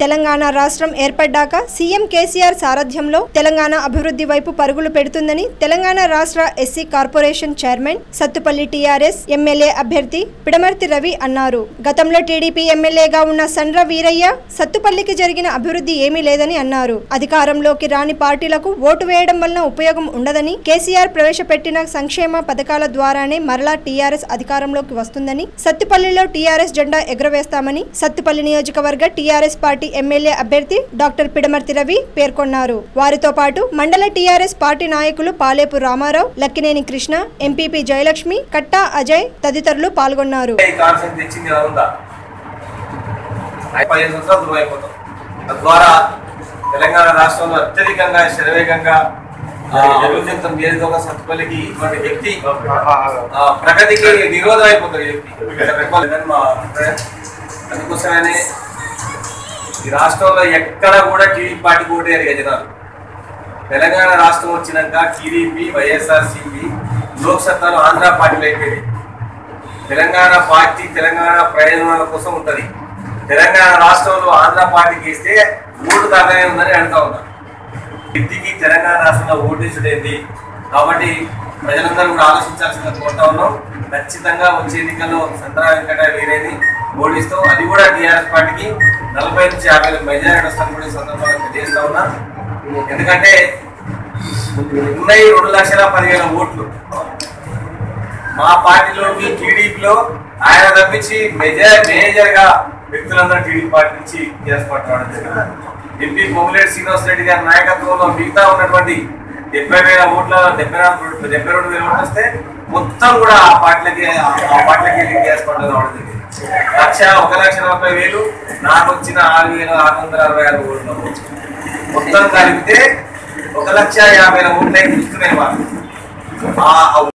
తెలంగాణ రాష్ట్రం ఏర్పడ్డాక సీఎం కేసీఆర్ సారథ్యంలో తెలంగాణ అభివృద్ధి వైపు పరుగులు పెడుతుందని తెలంగాణ రాష్ట్ర SC corporation chairman Sathupalli TRS MLA అభ్యర్థి పిడమర్తి రవి అన్నారు గతంలో టీడీపీ ఎమ్మెల్యేగా ఉన్న సండ్ర వీరయ్య సత్తుపల్లికి జరిగిన అభివృద్ధి ఏమీ లేదని అన్నారు అధికారంలోకి రాని పార్టీలకు ఓటు వేయడం వలన ఉపయోగం ఉండదని కేసీఆర్ ప్రవేశపెట్టిన సంక్షేమ పథకాల ద్వారానే మరలా టీఆర్ఎస్ అధికారంలోకి వస్తుందని సత్తుపల్లిలో టీఆర్ఎస్ జెండా ఎగురవేస్తామని సత్తుపల్లి నియోజకవర్గ టీఆర్ఎస్ పార్టీ ఎమ్మెల్యే అభ్యర్థి డాక్టర్ పిడమర్తి రవి పేర్కొన్నారు వారితో పాటు మండల టీఆర్ఎస్ పార్టీ నాయకులు పాలేపు రామారావు లక్కినేని కృష్ణ ఎంపీపీ జయలక్ష్మి కట్టా అజయ్ తదితరులు పాల్గొన్నారు ఈ కాన్సెప్ట్ తెచ్చింది ఎలా ఉందా పదిహేను సంవత్సరాలు దూరం అయిపోతాం తద్వారా తెలంగాణ రాష్ట్రంలో అత్యధికంగా శరవేగంగా ఆ, అభివృద్ధి చెందుతున్న నియోజకవర్గ సత్తుపల్లికి ఇటువంటి వ్యక్తి ఆ, ప్రగతికి నిరోధం అయిపోతారు ఈ వ్యక్తి ఇదని మా అభిప్రాయం. అందుకోసమనే ఈ రాష్ట్రంలో ఎక్కడ కూడా టీడీపీ పార్టీకి ఓటేయారు ఇక జనాలు తెలంగాణ రాష్ట్రం వచ్చినాక టీడీపీ వైఎస్ఆర్సీపీ లోక్సత్తాలో ఆంధ్ర పార్టీలు అయిపోయింది తెలంగాణ పార్టీ తెలంగాణ ప్రయోజనాల కోసం ఉంటది తెలంగాణ రాష్ట్రంలో ఆంధ్ర పార్టీకి ఇస్తే ఓటు తగ్గనే ఉందని అడుగుతా ఉన్నా వ్యక్తికి తెలంగాణ రాష్ట్రంలో ఓటేసుడేంది కాబట్టి ప్రజలందరూ కూడా ఆలోచించాల్సిన కోరుతా ఉన్నాం ఖచ్చితంగా వచ్చే ఎన్నికల్లో సంతరా వెంకట వీరేని ఓడిస్తూ అది కూడా టీఆర్ఎస్ పార్టీకి నలభై నుంచి యాభై మెజారిటీ వస్తాను కూడా ఈ సందర్భంగా తెలియజేస్తా ఉన్నా ఎందుకంటే ఉన్నాయి రెండు లక్షల పదివేల ఓట్లు మా పార్టీలోకి టీడీపీలో ఆయన తప్పించి మెజర్ మేజర్ గా వ్యక్తులందరూ టీడీపీ పార్టీ నుంచి టీఆర్ఎస్ పార్టీ రావడం జరిగింది ఎంపీ పొంగులేటి శ్రీనివాస్ రెడ్డి గారి నాయకత్వంలో మిగతా ఉన్నటువంటి డెబ్బై వేల ఓట్ల డెబ్బై నాలుగు డెబ్బై రెండు వేల ఓట్లు వస్తే మొత్తం కూడా ఆ పార్టీలకి ఆ పార్టీలకి టీఆర్ఎస్ పార్టీ రావడం జరిగింది లక్ష ఒక లక్ష నలభై వేలు నాకు వచ్చిన ఆరు వేల ఆరు వందల అరవై ఆరు ఓట్లు మొత్తం కలిపితే ఒక లక్ష యాభై వేల ఓట్లు చూస్తున్నాయి వాళ్ళు ఆ